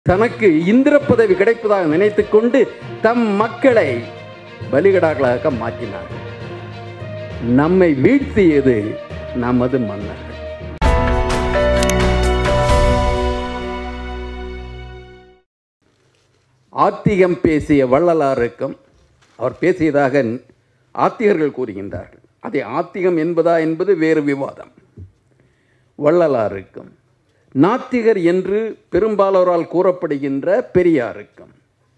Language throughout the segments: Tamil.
தனக்கு இந்திர பதவி கிடைப்பதாக நினைத்துக் கொண்டு தம் மக்களை பலிகடாக்களாக மாற்றினார் நம்மை வீழ்த்தியது நமது மன்னர்கள் ஆத்திகம் பேசிய வள்ளலாருக்கும் அவர் பேசியதாக ஆத்திகர்கள் கூறுகின்றார்கள் அதை ஆத்திகம் என்பதா என்பது வேறு விவாதம் வள்ளலாருக்கும் நாத்திகர் என்று பெரும்பாலோரால் கூறப்படுகின்ற பெரியாருக்கும்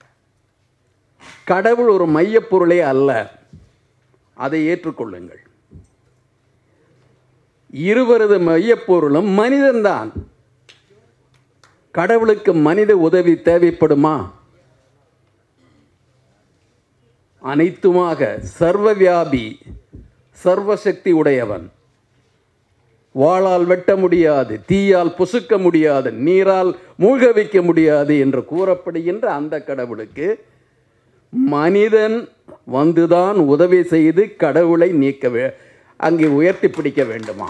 கடவுள் ஒரு மையப்பொருளே அல்ல அதை ஏற்றுக்கொள்ளுங்கள் இருவரது மையப்பொருளும் மனிதன்தான் கடவுளுக்கு மனித உதவி தேவைப்படுமா அனைத்துமாக சர்வவியாபி சர்வசக்தி உடையவன் வாளால் வெட்ட முடியாது தீயால் புசுக்க முடியாது நீரால் மூழ்க வைக்க முடியாது என்று கூறப்படுகின்ற அந்த கடவுளுக்கு மனிதன் வந்துதான் உதவி செய்து கடவுளை நீக்க வே அங்கே உயர்த்தி பிடிக்க வேண்டுமா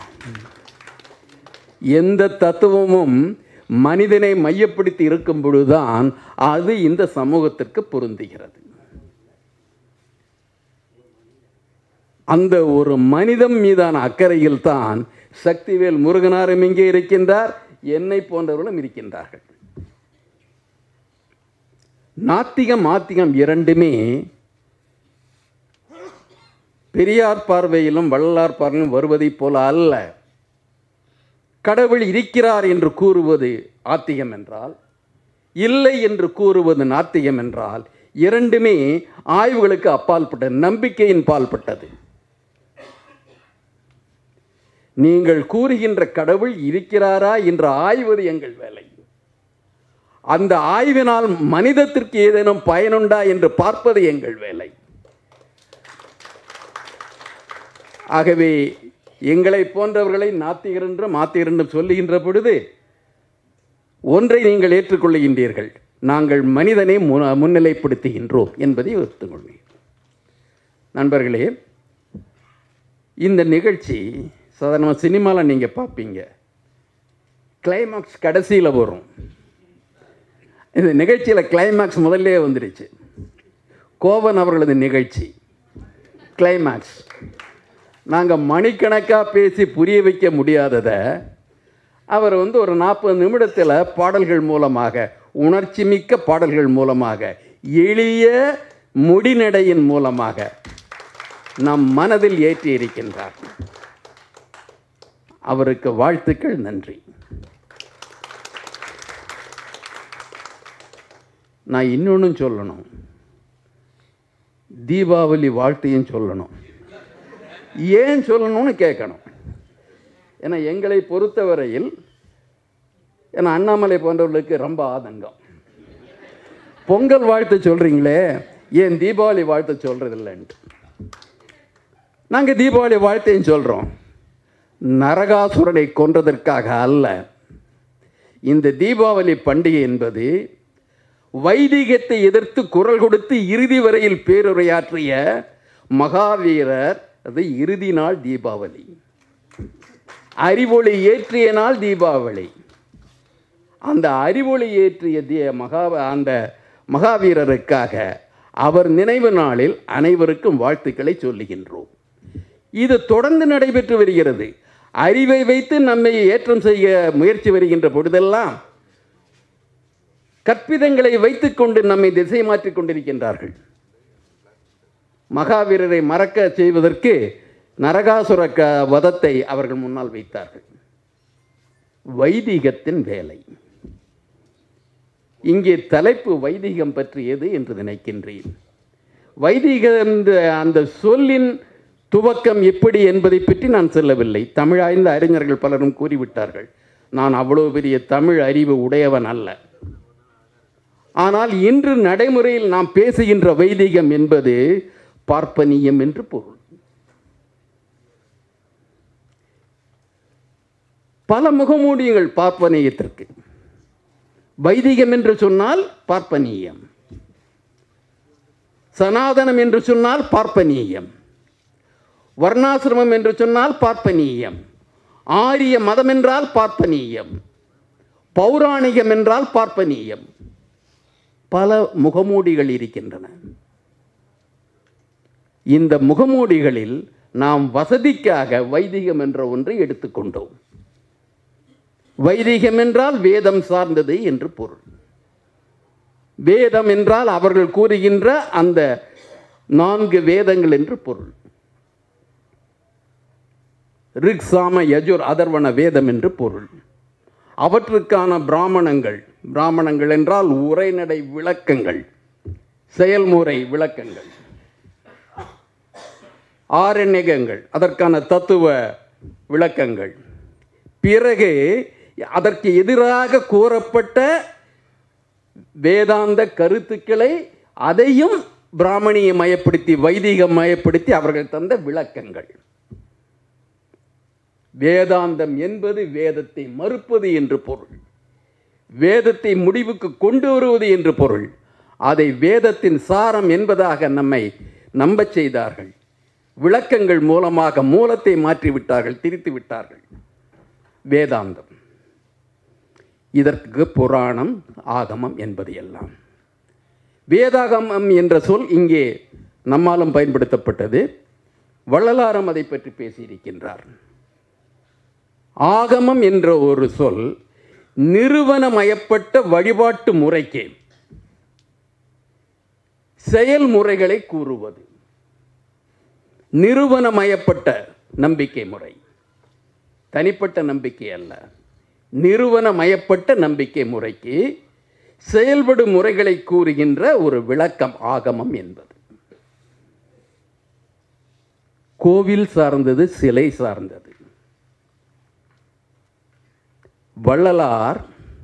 எந்த தத்துவமும் மனிதனை மையப்படுத்தி இருக்கும் பொழுதுதான் அது இந்த சமூகத்திற்கு பொருந்துகிறது அந்த ஒரு மனிதம் மீதான அக்கறையில் தான் சக்திவேல் முருகனாரும் இங்கே இருக்கின்றார் என்னை போன்றவர்களும் இருக்கின்றார்கள் நாத்திகம் ஆத்திகம் இரண்டுமே பெரியார் பார்வையிலும் வள்ளலார் பார்வையிலும் வருவதைப் போல அல்ல கடவுள் இருக்கிறார் என்று கூறுவது ஆத்திகம் என்றால் இல்லை என்று கூறுவது நாத்திகம் என்றால் இரண்டுமே ஆய்வுகளுக்கு அப்பால்பட்டது நம்பிக்கையின் பால்பட்டது நீங்கள் கூறுகின்ற கடவுள் இருக்கிறாரா என்று ஆய்வது எங்கள் வேலை அந்த ஆய்வினால் மனிதத்திற்கு ஏதேனும் பயனுண்டா என்று பார்ப்பது எங்கள் வேலை ஆகவே எங்களை போன்றவர்களை நாத்திகர் என்றும் ஆத்திகர் என்றும் சொல்லுகின்ற பொழுது ஒன்றை நீங்கள் ஏற்றுக்கொள்ளுகின்றீர்கள் நாங்கள் மனிதனை மு- முன்னிலைப்படுத்துகின்றோம் என்பதை ஒத்துக்கொள்வேன் நண்பர்களே இந்த நிகழ்ச்சி சாதாரணமாக சினிமாவில் நீங்கள் பார்ப்பீங்க கிளைமாக்ஸ் கடைசியில் வரும் இந்த நிகழ்ச்சியில் கிளைமாக்ஸ் முதல்லே வந்துடுச்சு கோவன் அவர்களது நிகழ்ச்சி கிளைமாக்ஸ் நாங்கள் மணிக்கணக்காக பேசி புரிய வைக்க முடியாததை அவர் வந்து ஒரு நாற்பது நிமிடத்தில் பாடல்கள் மூலமாக உணர்ச்சி மிக்க பாடல்கள் மூலமாக எளிய முடிநடையின் மூலமாக நம் மனதில் ஏற்றி இருக்கின்றார் அவருக்கு வாழ்த்துக்கள் நன்றி நான் இன்னொன்றும் சொல்லணும் தீபாவளி வாழ்த்தையும் சொல்லணும் ஏன் சொல்லணும்னு கேட்கணும் ஏன்னா எங்களை பொறுத்தவரையில் ஏன்னா அண்ணாமலை போன்றவர்களுக்கு ரொம்ப ஆதங்கம் பொங்கல் வாழ்த்து சொல்கிறீங்களே ஏன் தீபாவளி வாழ்த்து சொல்கிறதில்லைன்ட்டு நாங்கள் தீபாவளி வாழ்த்தையும் சொல்கிறோம் நரகாசுரனை கொன்றதற்காக அல்ல இந்த தீபாவளி பண்டிகை என்பது வைதிகத்தை எதிர்த்து குரல் கொடுத்து இறுதி வரையில் பேருரையாற்றிய மகாவீரர் அது இறுதி நாள் தீபாவளி அறிவொளி ஏற்றிய நாள் தீபாவளி அந்த அறிவொளி ஏற்றிய தீ மகா அந்த மகாவீரருக்காக அவர் நினைவு நாளில் அனைவருக்கும் வாழ்த்துக்களை சொல்லுகின்றோம் இது தொடர்ந்து நடைபெற்று வருகிறது அறிவை வைத்து நம்மை ஏற்றம் செய்ய முயற்சி வருகின்ற பொழுதெல்லாம் கற்பிதங்களை வைத்துக்கொண்டு நம்மை திசை மாற்றிக் கொண்டிருக்கின்றார்கள் மகாவீரரை மறக்க செய்வதற்கு நரகாசுர க வதத்தை அவர்கள் முன்னால் வைத்தார்கள் வைதிகத்தின் வேலை இங்கே தலைப்பு வைதிகம் பற்றியது என்று நினைக்கின்றேன் வைதிக என்ற அந்த சொல்லின் துவக்கம் எப்படி என்பதை பற்றி நான் சொல்லவில்லை தமிழாய்ந்த அறிஞர்கள் பலரும் கூறிவிட்டார்கள் நான் அவ்வளோ பெரிய தமிழ் அறிவு உடையவன் அல்ல ஆனால் இன்று நடைமுறையில் நாம் பேசுகின்ற வைதிகம் என்பது பார்ப்பனியம் என்று பொருள் பல முகமூடியங்கள் பார்ப்பனியத்திற்கு வைதிகம் என்று சொன்னால் பார்ப்பனியம் சனாதனம் என்று சொன்னால் பார்ப்பனியம் வர்ணாசிரமம் என்று சொன்னால் பார்ப்பனியம் ஆரிய மதம் என்றால் பார்ப்பனியம் பௌராணிகம் என்றால் பார்ப்பனியம் பல முகமூடிகள் இருக்கின்றன இந்த முகமூடிகளில் நாம் வசதிக்காக வைதிகம் என்ற ஒன்றை எடுத்துக்கொண்டோம் வைதிகம் என்றால் வேதம் சார்ந்தது என்று பொருள் வேதம் என்றால் அவர்கள் கூறுகின்ற அந்த நான்கு வேதங்கள் என்று பொருள் ரிக் சாம யஜுர் அதர்வன வேதம் என்று பொருள் அவற்றுக்கான பிராமணங்கள் பிராமணங்கள் என்றால் உரைநடை விளக்கங்கள் செயல்முறை விளக்கங்கள் ஆரண்யகங்கள் அதற்கான தத்துவ விளக்கங்கள் பிறகு அதற்கு எதிராக கூறப்பட்ட வேதாந்த கருத்துக்களை அதையும் பிராமணிய மயப்படுத்தி வைதிக மயப்படுத்தி அவர்கள் தந்த விளக்கங்கள் வேதாந்தம் என்பது வேதத்தை மறுப்பது என்று பொருள் வேதத்தை முடிவுக்கு கொண்டு வருவது என்று பொருள் அதை வேதத்தின் சாரம் என்பதாக நம்மை நம்பச் செய்தார்கள் விளக்கங்கள் மூலமாக மூலத்தை மாற்றி விட்டார்கள் திரித்து விட்டார்கள் வேதாந்தம் இதற்கு புராணம் ஆகமம் என்பது எல்லாம் வேதாகமம் என்ற சொல் இங்கே நம்மாலும் பயன்படுத்தப்பட்டது வள்ளலாரம் அதை பற்றி பேசியிருக்கின்றார் ஆகமம் என்ற ஒரு சொல் நிறுவனமயப்பட்ட வழிபாட்டு முறைக்கு செயல்முறைகளை கூறுவது நிறுவனமயப்பட்ட நம்பிக்கை முறை தனிப்பட்ட நம்பிக்கை அல்ல நிறுவனமயப்பட்ட நம்பிக்கை முறைக்கு செயல்படும் முறைகளை கூறுகின்ற ஒரு விளக்கம் ஆகமம் என்பது கோவில் சார்ந்தது சிலை சார்ந்தது வள்ளலார்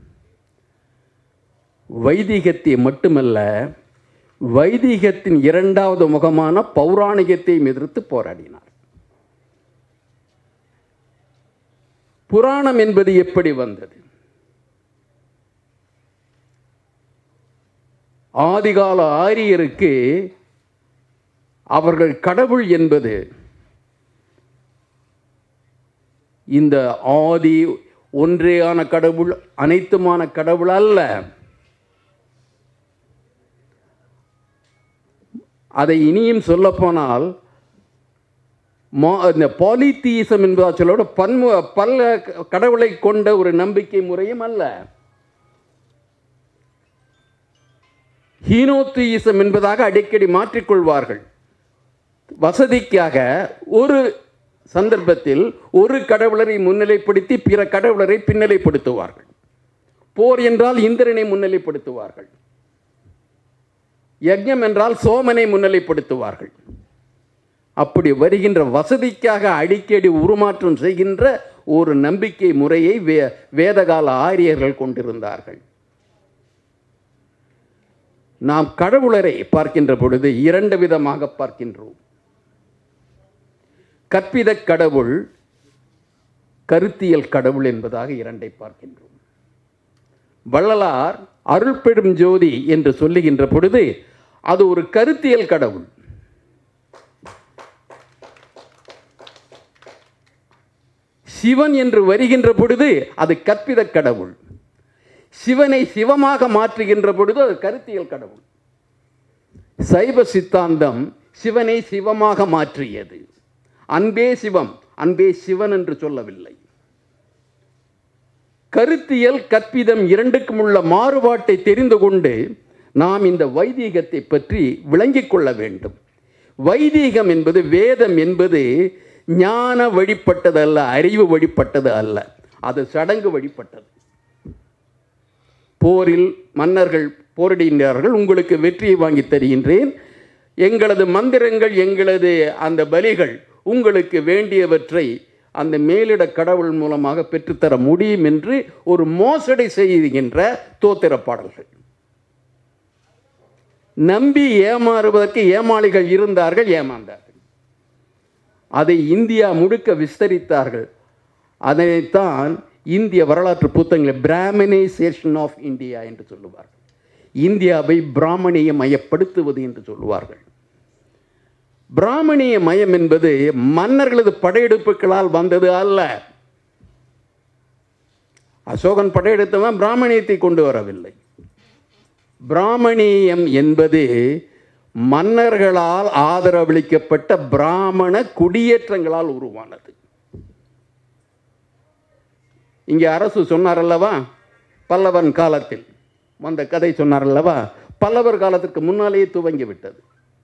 வைதிகத்தை மட்டுமல்ல வைதிகத்தின் இரண்டாவது முகமான பௌராணிகத்தையும் எதிர்த்து போராடினார் புராணம் என்பது எப்படி வந்தது ஆதிகால ஆரியருக்கு அவர்கள் கடவுள் என்பது இந்த ஆதி ஒன்றேயான கடவுள் அனைத்துமான கடவுள் அல்ல அதை இனியும் சொல்லப்போனால் மா இந்த பாலித்தீசம் என்பதா சொல்லோட பன்மு பல கடவுளை கொண்ட ஒரு நம்பிக்கை முறையும் அல்ல ஹீனோத்தீசம் என்பதாக அடிக்கடி மாற்றிக்கொள்வார்கள் வசதிக்காக ஒரு சந்தர்ப்பத்தில் ஒரு கடவுளரை முன்னிலைப்படுத்தி பிற கடவுளரை பின்னிலைப்படுத்துவார்கள் போர் என்றால் இந்திரனை முன்னிலைப்படுத்துவார்கள் யஜ்ஞம் என்றால் சோமனை முன்னிலைப்படுத்துவார்கள் அப்படி வருகின்ற வசதிக்காக அடிக்கடி உருமாற்றம் செய்கின்ற ஒரு நம்பிக்கை முறையை வே வேதகால ஆரியர்கள் கொண்டிருந்தார்கள் நாம் கடவுளரை பார்க்கின்ற பொழுது இரண்டு விதமாக பார்க்கின்றோம் கற்பித கடவுள் கருத்தியல் கடவுள் என்பதாக இரண்டை பார்க்கின்றோம் வள்ளலார் அருள்பெரும் ஜோதி என்று சொல்லுகின்ற பொழுது அது ஒரு கருத்தியல் கடவுள் சிவன் என்று வருகின்ற பொழுது அது கற்பித கடவுள் சிவனை சிவமாக மாற்றுகின்ற பொழுது அது கருத்தியல் கடவுள் சைவ சித்தாந்தம் சிவனை சிவமாக மாற்றியது அன்பே சிவம் அன்பே சிவன் என்று சொல்லவில்லை கருத்தியல் கற்பிதம் இரண்டுக்கும் உள்ள மாறுபாட்டை தெரிந்து கொண்டு நாம் இந்த வைதீகத்தை பற்றி விளங்கிக் கொள்ள வேண்டும் வைதீகம் என்பது வேதம் என்பது ஞான வழிபட்டது அல்ல அறிவு வழிபட்டது அல்ல அது சடங்கு வழிபட்டது போரில் மன்னர்கள் போரிடுகின்றார்கள் உங்களுக்கு வெற்றியை வாங்கி தருகின்றேன் எங்களது மந்திரங்கள் எங்களது அந்த பலிகள் உங்களுக்கு வேண்டியவற்றை அந்த மேலிட கடவுள் மூலமாக பெற்றுத்தர முடியும் என்று ஒரு மோசடி செய்கின்ற தோத்திர பாடல்கள் நம்பி ஏமாறுவதற்கு ஏமாளிகள் இருந்தார்கள் ஏமாந்தார்கள் அதை இந்தியா முழுக்க விஸ்தரித்தார்கள் அதைத்தான் இந்திய வரலாற்று புத்தகங்களில் பிராமனைசேஷன் ஆஃப் இந்தியா என்று சொல்லுவார்கள் இந்தியாவை பிராமணிய மயப்படுத்துவது என்று சொல்லுவார்கள் பிராமணிய மயம் என்பது மன்னர்களது படையெடுப்புகளால் வந்தது அல்ல அசோகன் படையெடுத்தவன் பிராமணியத்தை கொண்டு வரவில்லை பிராமணியம் என்பது மன்னர்களால் ஆதரவளிக்கப்பட்ட பிராமண குடியேற்றங்களால் உருவானது இங்கே அரசு சொன்னார் அல்லவா பல்லவன் காலத்தில் வந்த கதை சொன்னார் அல்லவா பல்லவர் காலத்திற்கு முன்னாலேயே துவங்கி விட்டது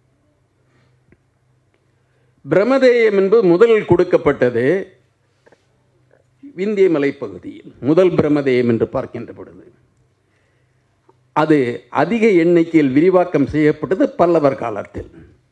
பிரமதேயம் என்பது முதலில் கொடுக்கப்பட்டது விந்திய மலைப்பகுதியில் முதல் பிரமதேயம் என்று பார்க்கின்ற பொழுது அது அதிக எண்ணிக்கையில் விரிவாக்கம் செய்யப்பட்டது பல்லவர் காலத்தில்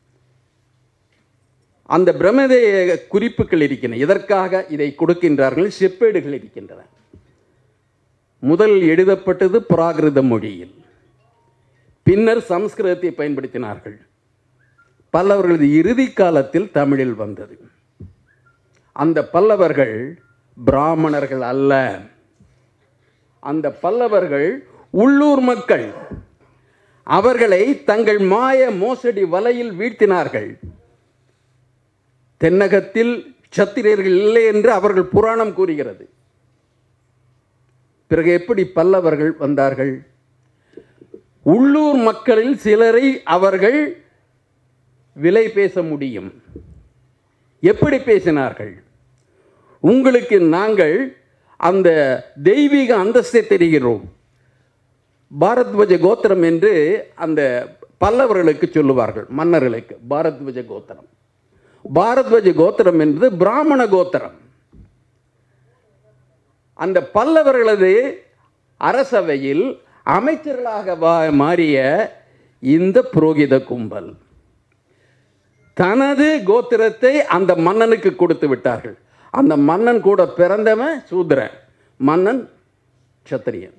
அந்த பிரமதேய குறிப்புகள் இருக்கின்றன எதற்காக இதை கொடுக்கின்றார்கள் செப்பேடுகள் இருக்கின்றன முதல் எழுதப்பட்டது பிராகிருத மொழியில் பின்னர் சம்ஸ்கிருதத்தை பயன்படுத்தினார்கள் பல்லவர்களது இறுதி காலத்தில் தமிழில் வந்தது அந்த பல்லவர்கள் பிராமணர்கள் அல்ல அந்த பல்லவர்கள் உள்ளூர் மக்கள் அவர்களை தங்கள் மாய மோசடி வலையில் வீழ்த்தினார்கள் தென்னகத்தில் சத்திரியர்கள் இல்லை என்று அவர்கள் புராணம் கூறுகிறது பிறகு எப்படி பல்லவர்கள் வந்தார்கள் உள்ளூர் மக்களில் சிலரை அவர்கள் விலை பேச முடியும் எப்படி பேசினார்கள் உங்களுக்கு நாங்கள் அந்த தெய்வீக அந்தஸ்தை தெரிகிறோம் பாரத்வஜ கோத்திரம் என்று அந்த பல்லவர்களுக்கு சொல்லுவார்கள் மன்னர்களுக்கு பாரத்வஜ கோத்திரம் பாரத்வஜ கோத்திரம் என்பது பிராமண கோத்திரம் அந்த பல்லவர்களது அரசவையில் அமைச்சர்களாக வா- மாறிய இந்த புரோகித கும்பல் தனது கோத்திரத்தை அந்த மன்னனுக்கு கொடுத்து விட்டார்கள் அந்த மன்னன் கூட பிறந்தவன் சூத்திரன் மன்னன் சத்திரியன்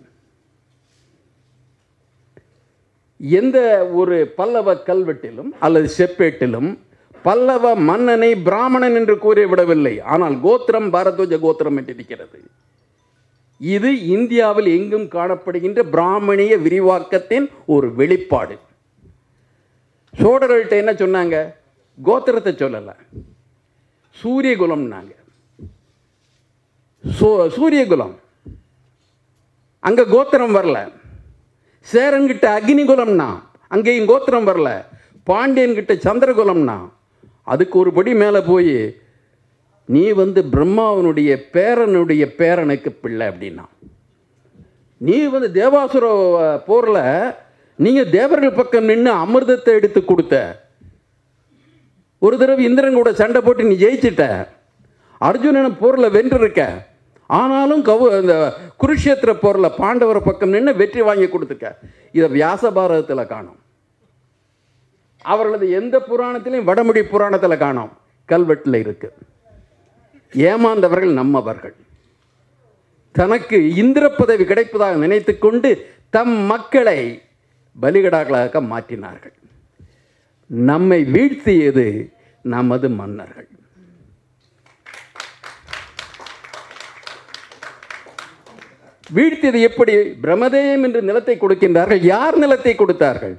எந்த ஒரு பல்லவ கல்வெட்டிலும் அல்லது செப்பேட்டிலும் பல்லவ மன்னனை பிராமணன் என்று கூறிவிடவில்லை ஆனால் கோத்திரம் பாரத்வஜ கோத்திரம் என்று இருக்கிறது இது இந்தியாவில் எங்கும் காணப்படுகின்ற பிராமணிய விரிவாக்கத்தின் ஒரு வெளிப்பாடு சோழர்கள்ட்ட என்ன சொன்னாங்க கோத்திரத்தை சொல்லலை சூரியகுலம்னாங்க சோ சூரியகுலம் அங்கே கோத்திரம் வரல சேரன்கிட்ட அக்னிகுலம்னா அங்கேயும் கோத்திரம் வரல பாண்டியன்கிட்ட சந்திரகுலம்னா அதுக்கு ஒரு படி மேலே போய் நீ வந்து பிரம்மாவனுடைய பேரனுடைய பேரனுக்கு பிள்ளை அப்படின்னா நீ வந்து தேவாசுர போரில் நீங்கள் தேவர்கள் பக்கம் நின்று அமிர்தத்தை எடுத்து கொடுத்த ஒரு தடவை இந்திரன் கூட சண்டை போட்டு நீ ஜெயிச்சிட்ட அர்ஜுனன் போரில் வென்றிருக்க ஆனாலும் கவு இந்த குருஷேத்திர போரில் பாண்டவர் பக்கம் நின்று வெற்றி வாங்கி கொடுத்துருக்க இதை வியாச பாரதத்தில் காணும் அவர்களது எந்த புராணத்திலையும் வடமொழி புராணத்தில் காணோம் கல்வெட்டில் இருக்கு ஏமாந்தவர்கள் நம்மவர்கள் தனக்கு இந்திர பதவி கிடைப்பதாக நினைத்துக்கொண்டு தம் மக்களை பலிகடாக்களாக மாற்றினார்கள் நம்மை வீழ்த்தியது நமது மன்னர்கள் வீழ்த்தியது எப்படி பிரமதேயம் என்று நிலத்தை கொடுக்கின்றார்கள் யார் நிலத்தை கொடுத்தார்கள்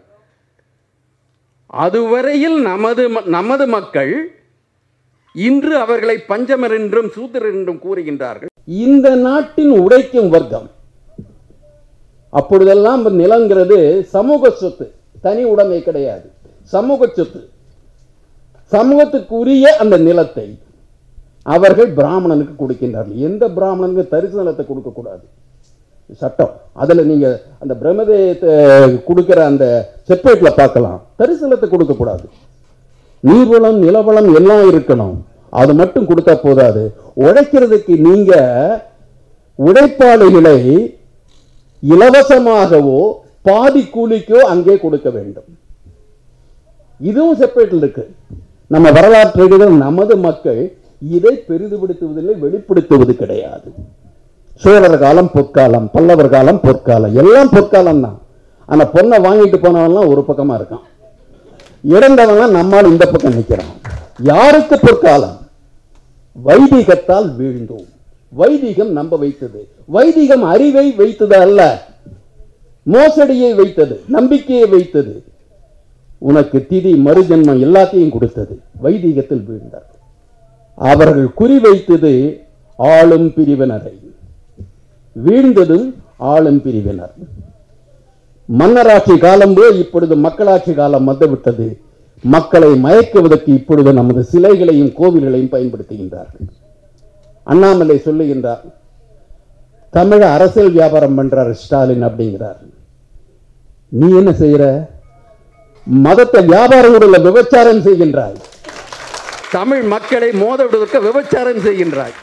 அதுவரையில் நமது ம- நமது மக்கள் இன்று அவர்களை பஞ்சமர் என்றும் சூத்திரர் என்றும் கூறுகின்றார்கள் இந்த நாட்டின் உடைக்கும் வர்க்கம் அப்பொழுதெல்லாம் நிலங்கிறது சமூக சொத்து தனி உடைமை கிடையாது சமூக சொத்து சமூகத்துக்குரிய அந்த நிலத்தை அவர்கள் பிராமணனுக்கு கொடுக்கின்றார்கள் எந்த பிராமணனுக்கு தரிசு நிலத்தை கொடுக்கக்கூடாது சட்டம் அதில் நீங்கள் அந்த பிரம்மதேயத்தை கொடுக்குற அந்த செப்பேட்டில் பார்க்கலாம் தரிசு நிலத்தை கொடுக்கக்கூடாது நீர்வளம் நிலவளம் எல்லாம் இருக்கணும் அது மட்டும் கொடுத்தா போதாது உழைக்கிறதுக்கு நீங்க உழைப்பாளிகளை இலவசமாகவோ பாதி கூலிக்கோ அங்கே கொடுக்க வேண்டும் இதுவும் செப்பரேட்டில் இருக்கு நம்ம வரலாற்று நமது மக்கள் இதை பெரிதுபடுத்துவதில்லை வெளிப்படுத்துவது கிடையாது சோழர் காலம் பொற்காலம் பல்லவர் காலம் பொற்காலம் எல்லாம் பொற்காலம் தான் ஆனா பொண்ணை வாங்கிட்டு போனவன்லாம் ஒரு பக்கமா இருக்கான் இறந்தவன் நம்மால் இந்த பக்கம் நிற்கிறான் யாருக்கு பொற்காலம் வைதிகத்தால் வீழ்ந்தோம் வைதிகம் நம்ப வைத்தது வைதிகம் அறிவை வைத்தது அல்ல மோசடியை வைத்தது நம்பிக்கையை வைத்தது உனக்கு திதி மறுஜன்மம் எல்லாத்தையும் கொடுத்தது வைதிகத்தில் வீழ்ந்தார் அவர்கள் குறிவைத்தது ஆளும் பிரிவினரை வீழ்ந்ததும் ஆளும் பிரிவினர் மன்னராட்சி காலம் போய் இப்பொழுது மக்களாட்சி காலம் வந்துவிட்டது மக்களை மயக்குவதற்கு இப்பொழுது நமது சிலைகளையும் கோவில்களையும் பயன்படுத்துகின்றார்கள் அண்ணாமலை சொல்லுகின்றார் தமிழ அரசியல் வியாபாரம் பண்றார் ஸ்டாலின் அப்படிங்கிறார் நீ என்ன செய்யற மதத்தை வியாபாரம் உள்ள விபச்சாரம் செய்கின்றாய் தமிழ் மக்களை மோத விடுவதற்கு விபச்சாரம் செய்கின்றாய்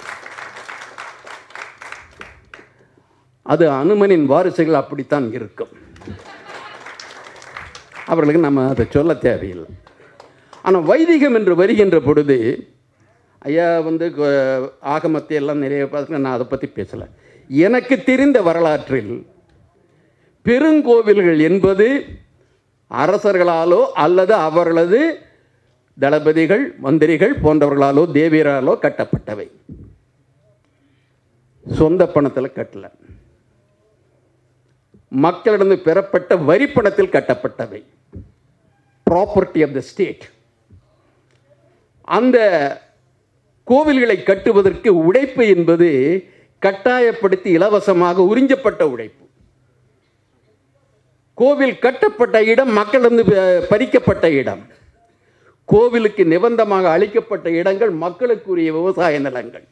அது அனுமனின் வாரிசுகள் அப்படித்தான் இருக்கும் அவர்களுக்கு நம்ம அதை சொல்ல தேவையில்லை ஆனால் வைதிகம் என்று வருகின்ற பொழுது ஐயா வந்து கொ- ஆகமத்தை எல்லாம் நிறைய பார்த்து நான் அதை பற்றி பேசலை எனக்கு தெரிந்த வரலாற்றில் பெருங்கோவில்கள் என்பது அரசர்களாலோ அல்லது அவர்களது தளபதிகள் மந்திரிகள் போன்றவர்களாலோ தேவியராலோ கட்டப்பட்டவை சொந்த பணத்தில் கட்டல மக்களிடம் பெறப்பட்ட வரி பணத்தில் கட்டப்பட்டவை ப்ராப்பர்ட்டி ஆஃப் த ஸ்டேட் அந்த கோவில்களை கட்டுவதற்கு உழைப்பு என்பது கட்டாயப்படுத்தி இலவசமாக உறிஞ்சப்பட்ட உழைப்பு கோவில் கட்டப்பட்ட இடம் மக்களிடம் பறிக்கப்பட்ட இடம் கோவிலுக்கு நிபந்தமாக அளிக்கப்பட்ட இடங்கள் மக்களுக்குரிய விவசாய நிலங்கள்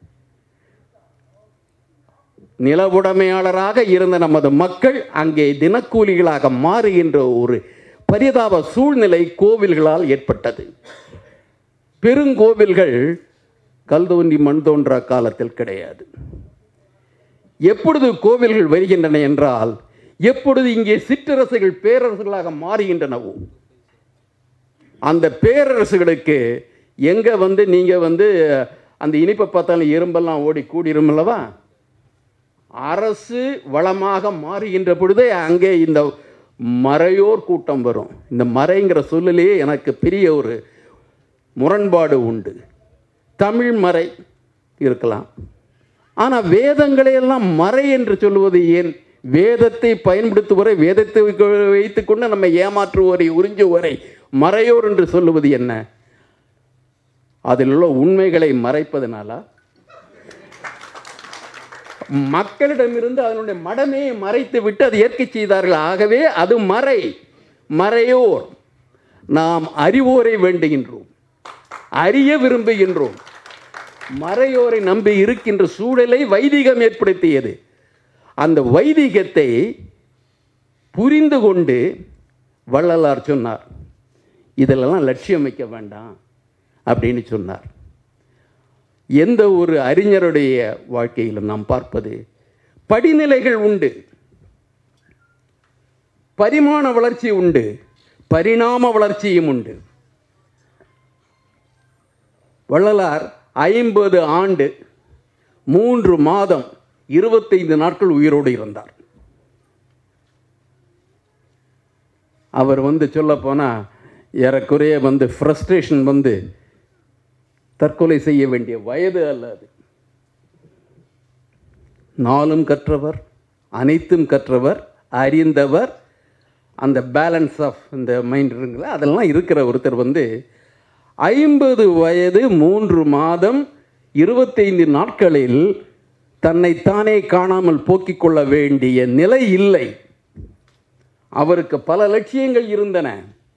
நில உடைமையாளராக இருந்த நமது மக்கள் அங்கே தினக்கூலிகளாக மாறுகின்ற ஒரு பரிதாப சூழ்நிலை கோவில்களால் ஏற்பட்டது பெருங்கோவில்கள் கல் தோன்றி மண் தோன்றா காலத்தில் கிடையாது எப்பொழுது கோவில்கள் வருகின்றன என்றால் எப்பொழுது இங்கே சிற்றரசுகள் பேரரசுகளாக மாறுகின்றனவோ அந்த பேரரசுகளுக்கு எங்க வந்து நீங்க வந்து அந்த இனிப்பை பார்த்தாலும் எறும்பெல்லாம் ஓடி கூடிரும் அல்லவா அரசு வளமாக மாறுகின்ற பொழுதே அங்கே இந்த மறையோர் கூட்டம் வரும் இந்த மறைங்கிற சொல்லிலேயே எனக்கு பெரிய ஒரு முரண்பாடு உண்டு தமிழ் மறை இருக்கலாம் ஆனால் வேதங்களை எல்லாம் மறை என்று சொல்லுவது ஏன் வேதத்தை பயன்படுத்துவரை வேதத்தை வைத்துக்கொண்டு நம்ம ஏமாற்றுவோரை உறிஞ்சுவோரை மறையோர் என்று சொல்லுவது என்ன அதில் உள்ள உண்மைகளை மறைப்பதனாலா மக்களிடமிருந்து அதனுடைய மடமையை மறைத்து விட்டு அதை ஏற்க செய்தார்கள் ஆகவே அது மறை மறையோர் நாம் அறிவோரை வேண்டுகின்றோம் அறிய விரும்புகின்றோம் மறையோரை நம்பி இருக்கின்ற சூழலை வைதிகம் ஏற்படுத்தியது அந்த வைதிகத்தை புரிந்து கொண்டு வள்ளலார் சொன்னார் இதிலெல்லாம் லட்சியம் வைக்க வேண்டாம் அப்படின்னு சொன்னார் எந்த ஒரு அறிஞருடைய வாழ்க்கையிலும் நாம் பார்ப்பது படிநிலைகள் உண்டு பரிமாண வளர்ச்சி உண்டு பரிணாம வளர்ச்சியும் உண்டு வள்ளலார் ஐம்பது ஆண்டு மூன்று மாதம் இருபத்தைந்து நாட்கள் உயிரோடு இருந்தார் அவர் வந்து சொல்லப்போனால் ஏறக்குறைய வந்து ஃப்ரஸ்ட்ரேஷன் வந்து தற்கொலை செய்ய வேண்டிய வயது அல்ல அது நாளும் கற்றவர் அனைத்தும் கற்றவர் அறிந்தவர் அந்த பேலன்ஸ் ஆஃப் இந்த மைண்ட் இருக்குல்ல அதெல்லாம் இருக்கிற ஒருத்தர் வந்து ஐம்பது வயது மூன்று மாதம் இருபத்தைந்து நாட்களில் தன்னைத்தானே காணாமல் போக்கிக் கொள்ள வேண்டிய நிலை இல்லை அவருக்கு பல லட்சியங்கள் இருந்தன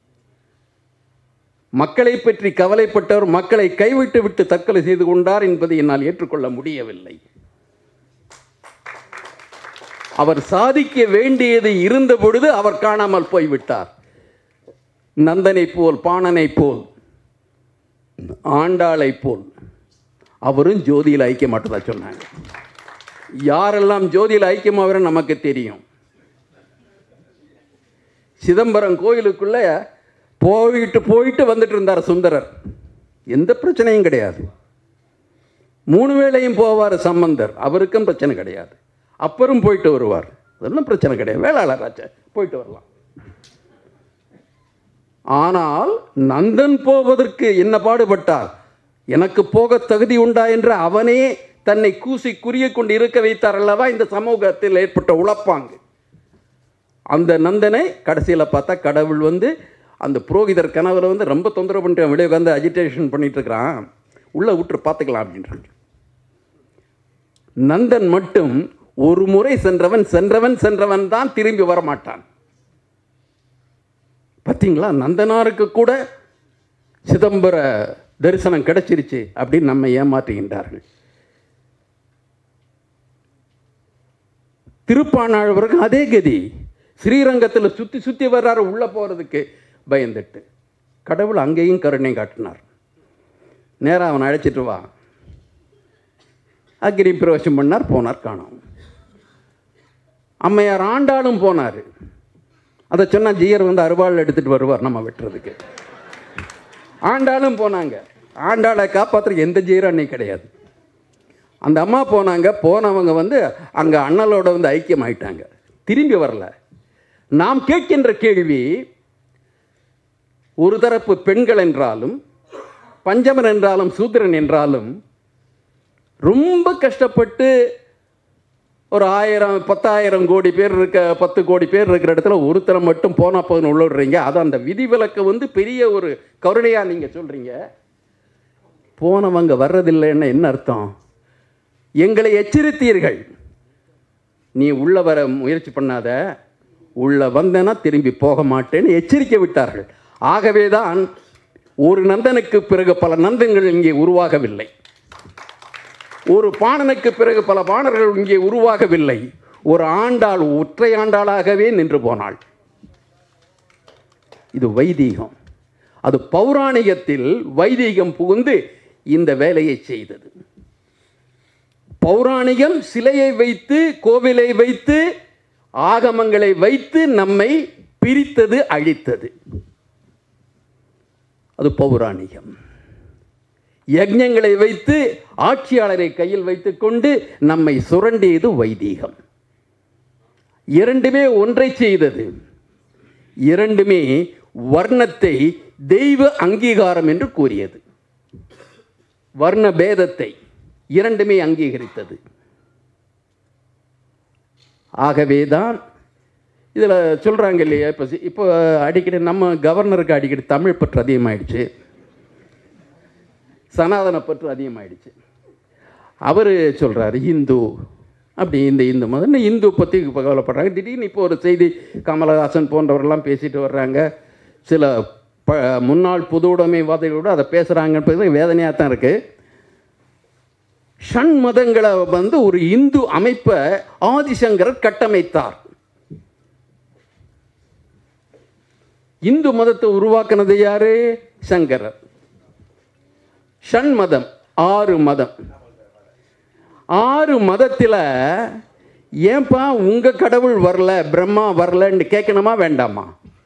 மக்களை பற்றி கவலைப்பட்டவர் மக்களை கைவிட்டு விட்டு தற்கொலை செய்து கொண்டார் என்பதை என்னால் ஏற்றுக்கொள்ள முடியவில்லை அவர் சாதிக்க வேண்டியது இருந்த பொழுது அவர் காணாமல் போய்விட்டார் நந்தனை போல் பாணனை போல் ஆண்டாளை போல் அவரும் ஜோதியில் ஐக்கிய மாட்டதா சொன்னாங்க யாரெல்லாம் ஜோதியில் ஐக்கியமாகிற நமக்கு தெரியும் சிதம்பரம் கோயிலுக்குள்ள போயிட்டு போயிட்டு வந்துட்டு இருந்தார் சுந்தரர் எந்த பிரச்சனையும் கிடையாது மூணு வேளையும் போவார் சம்பந்தர் அவருக்கும் பிரச்சனை கிடையாது அப்பரும் போயிட்டு வருவார் அதெல்லாம் பிரச்சனை கிடையாது வேளாளராச்ச போயிட்டு வரலாம் ஆனால் நந்தன் போவதற்கு என்ன பாடுபட்டார் எனக்கு போக தகுதி உண்டா என்று அவனே தன்னை கூசி குறிய கொண்டு இருக்க வைத்தார் அல்லவா இந்த சமூகத்தில் ஏற்பட்ட உழப்பாங்கு அந்த நந்தனை கடைசியில் பார்த்தா கடவுள் வந்து அந்த புரோகிதர் கனவுல வந்து ரொம்ப தொந்தரவு பண்ணிட்டு வெளியே உட்காந்து அஜிடேஷன் பண்ணிட்டு இருக்கிறான் உள்ளே விட்டு பார்த்துக்கலாம் அப்படின்றாங்க நந்தன் மட்டும் ஒரு முறை சென்றவன் சென்றவன் சென்றவன் தான் திரும்பி வரமாட்டான் பார்த்தீங்களா நந்தனாருக்கு கூட சிதம்பர தரிசனம் கிடைச்சிருச்சு அப்படின்னு நம்மை ஏமாற்றுகின்றார்கள் திருப்பாணாழ்வருக்கு அதே கதி ஸ்ரீரங்கத்தில் சுற்றி சுற்றி வர்றாரு உள்ளே போகிறதுக்கு பயந்துட்டு கடவுள் அங்கேயும் கருணை காட்டினார் நேராக அவனை அழைச்சிட்டு வா அக்னி பிரவேசம் பண்ணார் போனார் காணோம் அம்மையார் ஆண்டாளும் போனார் அதை சொன்னால் ஜீயர் வந்து அருவாள் எடுத்துகிட்டு வருவார் நம்ம வெட்டுறதுக்கு ஆண்டாளும் போனாங்க ஆண்டாளை காப்பாற்றுறதுக்கு எந்த ஜீயரும் அன்னைக்கு கிடையாது அந்த அம்மா போனாங்க போனவங்க வந்து அங்கே அண்ணலோட வந்து ஐக்கியமாயிட்டாங்க திரும்பி வரல நாம் கேட்கின்ற கேள்வி ஒரு தரப்பு பெண்கள் என்றாலும் பஞ்சமன் என்றாலும் சூத்திரன் என்றாலும் ரொம்ப கஷ்டப்பட்டு ஒரு ஆயிரம் பத்தாயிரம் கோடி பேர் இருக்க பத்து கோடி பேர் இருக்கிற இடத்துல ஒருத்தரை மட்டும் போனா போதுன்னு உள்ள விடுறீங்க அது அந்த விதிவிலக்கை வந்து பெரிய ஒரு கருணையாக நீங்கள் சொல்கிறீங்க போனவங்க வர்றதில்லைன்னு என்ன அர்த்தம் எங்களை எச்சரித்தீர்கள் நீ உள்ள வர முயற்சி பண்ணாத உள்ள வந்தேன்னா திரும்பி போக மாட்டேன்னு எச்சரிக்கை விட்டார்கள் ஆகவே தான் ஒரு நந்தனுக்கு பிறகு பல நந்தங்கள் இங்கே உருவாகவில்லை ஒரு பாணனுக்கு பிறகு பல பாணர்கள் இங்கே உருவாகவில்லை ஒரு ஆண்டாள் ஒற்றை ஆண்டாளாகவே நின்று போனாள் இது வைதீகம் அது பௌராணிகத்தில் வைதீகம் புகுந்து இந்த வேலையை செய்தது பௌராணிகம் சிலையை வைத்து கோவிலை வைத்து ஆகமங்களை வைத்து நம்மை பிரித்தது அழித்தது அது பௌராணிகம் யஜ்ஞங்களை வைத்து ஆட்சியாளரை கையில் வைத்துக்கொண்டு நம்மை சுரண்டியது வைதீகம் இரண்டுமே ஒன்றை செய்தது இரண்டுமே வர்ணத்தை தெய்வ அங்கீகாரம் என்று கூறியது வர்ண பேதத்தை இரண்டுமே அங்கீகரித்தது ஆகவே தான் இதில் சொல்கிறாங்க இல்லையா இப்போ இப்போ அடிக்கடி நம்ம கவர்னருக்கு அடிக்கடி தமிழ் பற்று அதிகமாயிடுச்சு சனாதன பற்று அதிகமாயிடுச்சு அவர் சொல்கிறாரு இந்து அப்படி இந்த இந்து மதம் இன்னும் இந்து பற்றி இப்போ கவலைப்படுறாங்க திடீர்னு இப்போ ஒரு செய்தி கமலஹாசன் போன்றவரெல்லாம் பேசிட்டு வர்றாங்க சில ப முன்னாள் பொது உடைமைவாதிகளோடு அதை பேசுகிறாங்கன்றது வேதனையாக தான் இருக்குது ஷண் மதங்களை வந்து ஒரு இந்து அமைப்பை ஆதிசங்கரர் கட்டமைத்தார் இந்து மதத்தை உருவாக்குனது யாரு சங்கரர் ஷண் மதம் ஆறு மதம் ஆறு மதத்தில் ஏன்பா உங்க கடவுள் வரல பிரம்மா வரலன்னு கேட்கணுமா வேண்டாமா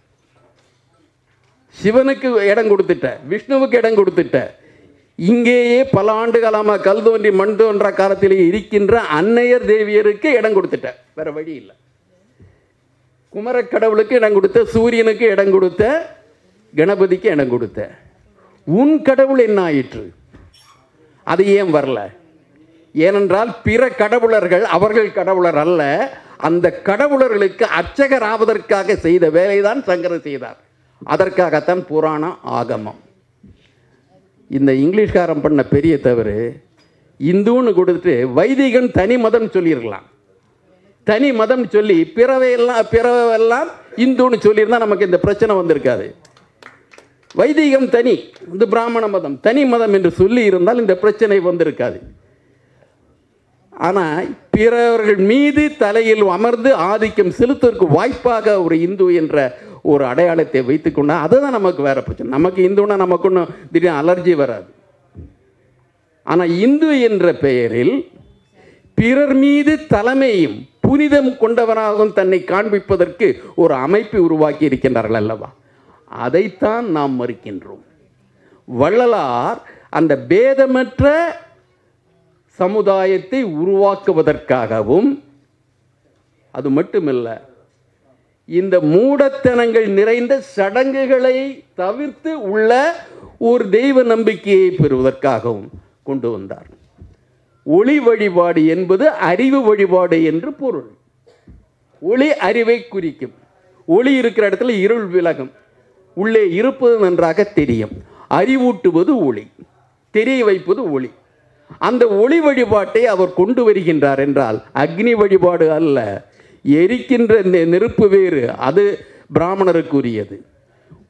சிவனுக்கு இடம் கொடுத்துட்ட விஷ்ணுவுக்கு இடம் கொடுத்துட்ட இங்கேயே பல ஆண்டு காலமாக கல் தோன்றி மண் தோன்ற காலத்திலே இருக்கின்ற அன்னையர் தேவியருக்கு இடம் கொடுத்துட்ட வேற வழி இல்லை குமரக் கடவுளுக்கு இடம் கொடுத்த சூரியனுக்கு இடம் கொடுத்த கணபதிக்கு இடம் கொடுத்த உன் கடவுள் என்ன ஆயிற்று அது ஏன் வரல ஏனென்றால் பிற கடவுளர்கள் அவர்கள் கடவுளர் அல்ல அந்த கடவுளர்களுக்கு அர்ச்சகர் ஆவதற்காக செய்த வேலைதான் சங்கரர் செய்தார் அதற்காகத்தான் புராணம் ஆகமம் இந்த இங்கிலீஷ்காரன் பண்ண பெரிய தவறு இந்துன்னு கொடுத்துட்டு வைதிகன் தனி மதம் சொல்லியிருக்கலாம் தனி மதம் சொல்லி பிறவையெல்லாம் பிறவெல்லாம் இந்துன்னு சொல்லியிருந்தா நமக்கு இந்த பிரச்சனை வந்திருக்காது வைதிகம் தனி இந்த பிராமண மதம் தனி மதம் என்று சொல்லி இருந்தால் இந்த பிரச்சனை வந்திருக்காது ஆனால் பிறவர்கள் மீது தலையில் அமர்ந்து ஆதிக்கம் செலுத்துவதற்கு வாய்ப்பாக ஒரு இந்து என்ற ஒரு அடையாளத்தை வைத்துக்கொண்டா அதுதான் நமக்கு வேற பிரச்சனை நமக்கு இந்துன்னா நமக்கு ஒன்றும் திடீர்னு அலர்ஜி வராது ஆனால் இந்து என்ற பெயரில் பிறர் மீது தலைமையும் புனிதம் கொண்டவனாகவும் தன்னை காண்பிப்பதற்கு ஒரு அமைப்பை உருவாக்கி இருக்கின்றார்கள் அல்லவா அதைத்தான் நாம் மறுக்கின்றோம் வள்ளலார் அந்த பேதமற்ற சமுதாயத்தை உருவாக்குவதற்காகவும் அது மட்டுமல்ல இந்த மூடத்தனங்கள் நிறைந்த சடங்குகளை தவிர்த்து உள்ள ஒரு தெய்வ நம்பிக்கையை பெறுவதற்காகவும் கொண்டு வந்தார் ஒளி வழிபாடு என்பது அறிவு வழிபாடு என்று பொருள் ஒளி அறிவை குறிக்கும் ஒளி இருக்கிற இடத்துல இருள் விலகும் உள்ளே இருப்பது நன்றாக தெரியும் அறிவூட்டுவது ஒளி தெரிய வைப்பது ஒளி அந்த ஒளி வழிபாட்டை அவர் கொண்டு வருகின்றார் என்றால் அக்னி வழிபாடு அல்ல எரிக்கின்ற நெ- நெருப்பு வேறு அது பிராமணருக்குரியது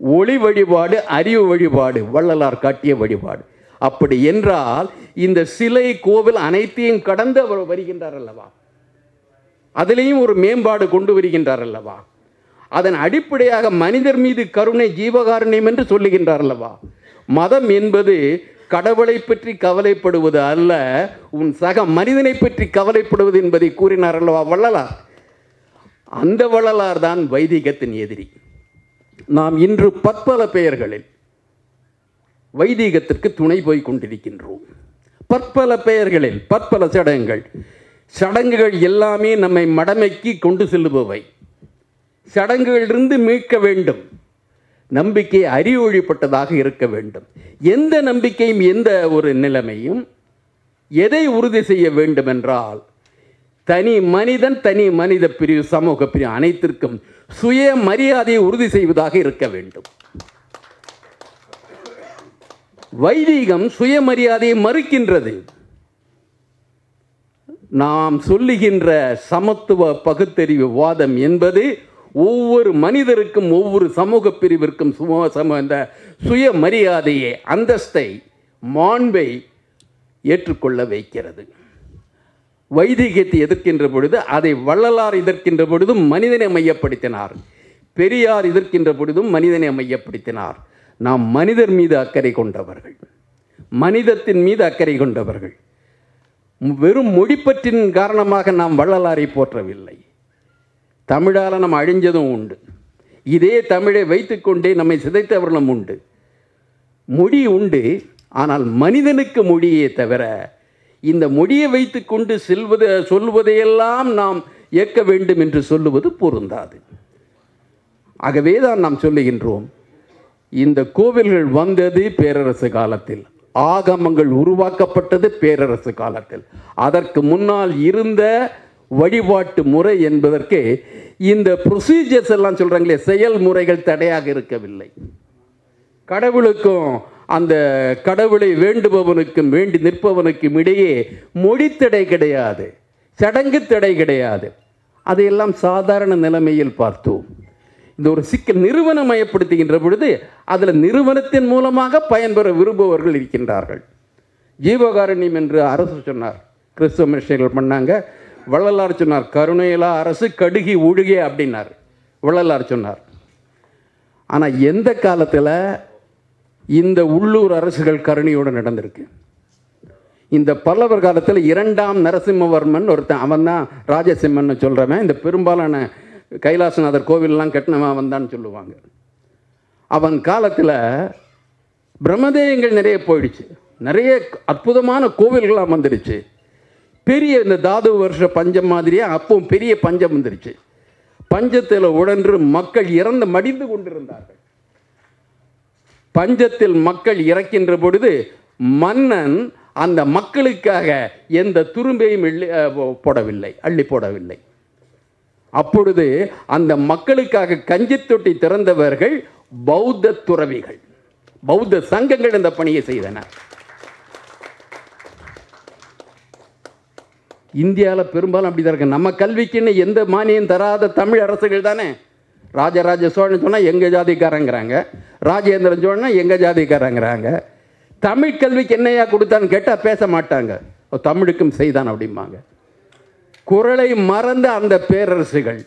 ஒளி வழிபாடு அறிவு வழிபாடு வள்ளலார் காட்டிய வழிபாடு அப்படி என்றால் இந்த சிலை கோவில் அனைத்தையும் கடந்து அவர் வருகின்றார் அல்லவா அதிலேயும் ஒரு மேம்பாடு கொண்டு வருகின்றார் அல்லவா அதன் அடிப்படையாக மனிதர் மீது கருணை ஜீவகாருண்யம் என்று சொல்லுகின்றார் அல்லவா மதம் என்பது கடவுளை பற்றி கவலைப்படுவது அல்ல உன் சக மனிதனை பற்றி கவலைப்படுவது என்பதை கூறினார் அல்லவா வள்ளலார் அந்த வள்ளலார் தான் வைதிகத்தின் எதிரி நாம் இன்று பற்பல பெயர்களில் வைதீகத்திற்கு துணை போய் கொண்டிருக்கின்றோம் பற்பல பெயர்களில் பற்பல சடங்குகள் சடங்குகள் எல்லாமே நம்மை மடமைக்கு கொண்டு செல்லுபவை சடங்குகளிலிருந்து மீட்க வேண்டும் நம்பிக்கை அறிவொழிப்பட்டதாக இருக்க வேண்டும் எந்த நம்பிக்கையும் எந்த ஒரு நிலைமையும் எதை உறுதி செய்ய வேண்டும் என்றால் தனி மனிதன் தனி மனித பிரிவு சமூக பிரிவு அனைத்திற்கும் சுய மரியாதையை உறுதி செய்வதாக இருக்க வேண்டும் வைதீகம் சுயமரியாதையை மறுக்கின்றது நாம் சொல்லுகின்ற சமத்துவ பகுத்தறிவு வாதம் என்பது ஒவ்வொரு மனிதருக்கும் ஒவ்வொரு சமூக பிரிவிற்கும் சும சம இந்த சுயமரியாதையை அந்தஸ்தை மாண்பை ஏற்றுக்கொள்ள வைக்கிறது வைதிகத்தை எதிர்க்கின்ற பொழுது அதை வள்ளலார் எதிர்க்கின்ற பொழுதும் மனிதனை மையப்படுத்தினார் பெரியார் எதிர்க்கின்ற பொழுதும் மனிதனை மையப்படுத்தினார் நாம் மனிதர் மீது அக்கறை கொண்டவர்கள் மனிதத்தின் மீது அக்கறை கொண்டவர்கள் வெறும் மொழிப்பற்றின் காரணமாக நாம் வள்ளலாரை போற்றவில்லை தமிழால் நம்ம அழிஞ்சதும் உண்டு இதே தமிழை வைத்துக்கொண்டே நம்மை சிதைத்தவர்களும் உண்டு மொழி உண்டு ஆனால் மனிதனுக்கு மொழியே தவிர இந்த மொழியை வைத்துக்கொண்டு செல்வது சொல்வதையெல்லாம் நாம் ஏற்க வேண்டும் என்று சொல்லுவது பொருந்தாது ஆகவே தான் நாம் சொல்லுகின்றோம் இந்த கோவில்கள் வந்தது பேரரசு காலத்தில் ஆகமங்கள் உருவாக்கப்பட்டது பேரரசு காலத்தில் அதற்கு முன்னால் இருந்த வழிபாட்டு முறை என்பதற்கு இந்த ப்ரொசீஜர்ஸ் எல்லாம் சொல்கிறாங்களே செயல்முறைகள் தடையாக இருக்கவில்லை கடவுளுக்கும் அந்த கடவுளை வேண்டுபவனுக்கும் வேண்டி நிற்பவனுக்கும் இடையே மொழி தடை கிடையாது சடங்கு தடை கிடையாது அதையெல்லாம் சாதாரண நிலைமையில் பார்த்தோம் இந்த ஒரு சிக்கல் நிறுவனமயப்படுத்துகின்ற பொழுது அதில் நிறுவனத்தின் மூலமாக பயன்பெற விரும்புபவர்கள் இருக்கின்றார்கள் ஜீவகாருண்யம் என்று அரசு சொன்னார் கிறிஸ்தவ மிஷினர்கள் பண்ணாங்க வள்ளலார் சொன்னார் கருணையிலா அரசு கடுகி ஒழுகே அப்படின்னார் வள்ளலார் சொன்னார் ஆனால் எந்த காலத்தில் இந்த உள்ளூர் அரசுகள் கருணையோடு நடந்திருக்கு இந்த பல்லவர் காலத்தில் இரண்டாம் நரசிம்மவர்மன் ஒருத்தன் அவன் தான் ராஜசிம்மன் சொல்கிறவன் இந்த பெரும்பாலான கைலாசநாதர் கோவிலெலாம் கட்டினவன் வந்தான்னு சொல்லுவாங்க அவன் காலத்தில் பிரம்மதேயங்கள் நிறைய போயிடுச்சு நிறைய அற்புதமான கோவில்களாக வந்துடுச்சு பெரிய இந்த தாது வருஷ பஞ்சம் மாதிரியே அப்பவும் பெரிய பஞ்சம் வந்துருச்சு பஞ்சத்தில் உடன்று மக்கள் இறந்து மடிந்து கொண்டிருந்தார்கள் பஞ்சத்தில் மக்கள் இறக்கின்ற பொழுது மன்னன் அந்த மக்களுக்காக எந்த துரும்பையும் எள்ளி அஹ், போடவில்லை அள்ளி போடவில்லை அப்பொழுது அந்த மக்களுக்காக கஞ்சித் தொட்டி திறந்தவர்கள் பௌத்த துறவிகள் பௌத்த சங்கங்கள் இந்த பணியை செய்தன இந்தியாவில் பெரும்பாலும் அப்படி தான் இருக்கு நம்ம கல்விக்குன்னு எந்த மானியம் தராத தமிழ் அரசுகள் தானே ராஜராஜ சோழன் சொன்னால் எங்கள் ஜாதிக்காரங்கிறாங்க ராஜேந்திரன் சோழனா எங்கள் ஜாதிக்காரங்கிறாங்க தமிழ் கல்விக்கு என்னையா கொடுத்தான்னு கேட்டால் பேச மாட்டாங்க "ஓ, தமிழுக்கும் செய்தான் அப்படிம்பாங்க குரலை மறந்த அந்த பேரரசுகள்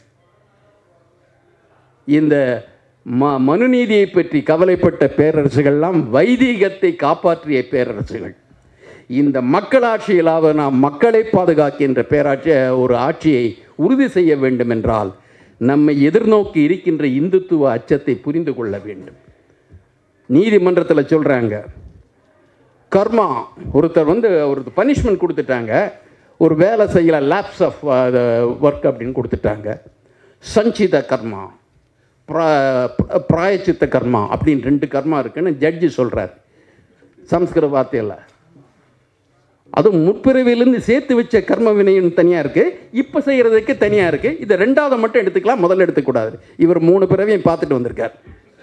இந்த ம மனுநீதியை பற்றி கவலைப்பட்ட பேரரசுகள்லாம் வைதீகத்தை காப்பாற்றிய பேரரசுகள் இந்த மக்களாட்சியிலாவது நாம் மக்களை பாதுகாக்கின்ற பேராட்சி ஒரு ஆட்சியை உறுதி செய்ய வேண்டும் என்றால் நம்மை எதிர்நோக்கி இருக்கின்ற இந்துத்துவ அச்சத்தை புரிந்து கொள்ள வேண்டும் நீதிமன்றத்தில் சொல்கிறாங்க கர்மா ஒருத்தர் வந்து ஒரு பனிஷ்மெண்ட் கொடுத்துட்டாங்க ஒரு வேலை செய்யல லேப்ஸ் ஆஃப் ஒர்க் அப்படின்னு கொடுத்துட்டாங்க சஞ்சித கர்மா பிரா- பிராயச்சித்த கர்மா அப்படின்னு ரெண்டு கர்மா இருக்குன்னு ஜட்ஜி சொல்கிறார் சம்ஸ்கிருத வார்த்தையில் அதுவும் முற்பிறவியிலேருந்து சேர்த்து வச்ச கர்ம வினையும் தனியாக இருக்குது இப்போ செய்கிறதுக்கு தனியாக இருக்குது இதை ரெண்டாவது மட்டும் எடுத்துக்கலாம் முதல்ல எடுத்துக்கூடாது இவர் மூணு பிறவியும் பார்த்துட்டு வந்திருக்கார்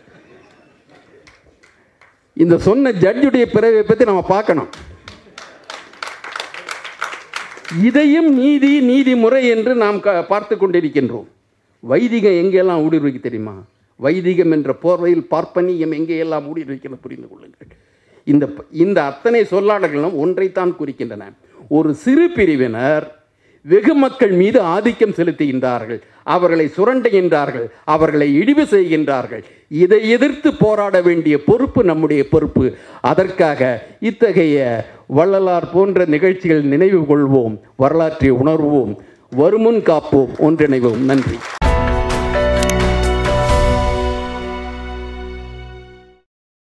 இந்த சொன்ன ஜட்ஜுடைய பிறவியை பற்றி நம்ம பார்க்கணும் இதையும் நீதி நீதிமுறை என்று நாம் க பார்த்து கொண்டிருக்கின்றோம் வைதிகம் எங்கெல்லாம் ஊடுருவிக்கு தெரியுமா வைதிகம் என்ற போர்வையில் பார்ப்பனியம் எங்கேயெல்லாம் மூடி இருக்கிறது புரிந்து கொள்ளுங்கள் இந்த இந்த அத்தனை சொல்லாடல்களும் ஒன்றைத்தான் குறிக்கின்றன ஒரு சிறு பிரிவினர் வெகு மக்கள் மீது ஆதிக்கம் செலுத்துகின்றார்கள் அவர்களை சுரண்டுகின்றார்கள் அவர்களை இழிவு செய்கின்றார்கள் இதை எதிர்த்து போராட வேண்டிய பொறுப்பு நம்முடைய பொறுப்பு அதற்காக இத்தகைய வள்ளலார் போன்ற நிகழ்ச்சிகள் நினைவு கொள்வோம் வரலாற்றை உணர்வோம் வருமுன் காப்போம் ஒன்றிணைவோம் நன்றி